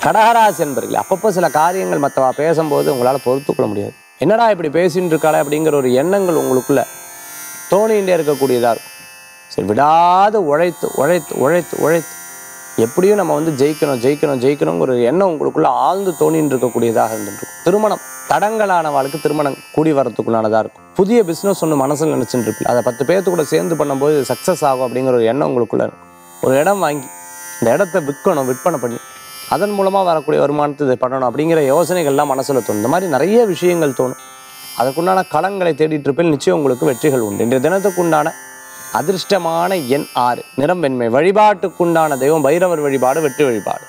கடகராசி என்பர்களே அப்பப்போ சில காரியங்கள் மற்றவா பேசும்போது உங்களால் பொறுத்துக்கொள்ள முடியாது என்னடா இப்படி பேசின்னு இருக்காளே அப்படிங்கிற ஒரு எண்ணங்கள் உங்களுக்குள்ள தோணிகிட்டே இருக்கக்கூடியதாக இருக்கும் சரி விடாது உழைத்து உழைத்து உழைத்து உழைத்து எப்படியும் நம்ம வந்து ஜெயிக்கணும் ஜெயிக்கணும் ஜெயிக்கணுங்கிற ஒரு எண்ணம் உங்களுக்குள்ள ஆழ்ந்து தோணின்னு இருக்கக்கூடியதாக இருந்துருக்கும் திருமணம் தடங்கலானவாளுக்கு திருமணம் கூடி வரத்துக்குள்ளானதாக இருக்கும் புதிய பிஸ்னஸ் ஒன்று மனசில் நினச்சிட்டு இருப்பீங்க அதை பத்து பேர்த்து கூட சேர்ந்து பண்ணும்போது சக்ஸஸ் ஆகும் அப்படிங்கிற ஒரு எண்ணம் உங்களுக்குள்ள இருக்கும் ஒரு இடம் வாங்கி இந்த இடத்த விற்கணும் விற்பனை பண்ணி அதன் மூலமாக வரக்கூடிய வருமானத்தை இதை பண்ணணும் அப்படிங்கிற யோசனைகள்லாம் மனசில் தோணும் இந்த மாதிரி நிறைய விஷயங்கள் தோணும் அதற்குண்டான களங்களை தேடிட்டு இருப்பில் நிச்சயம் உங்களுக்கு வெற்றிகள் உண்டு இன்றைய தினத்துக்குண்டான அதிர்ஷ்டமான எண் ஆறு நிறம் வெண்மை வழிபாட்டுக்குண்டான தெய்வம் பைரவர் வழிபாடு வெற்றி வழிபாடு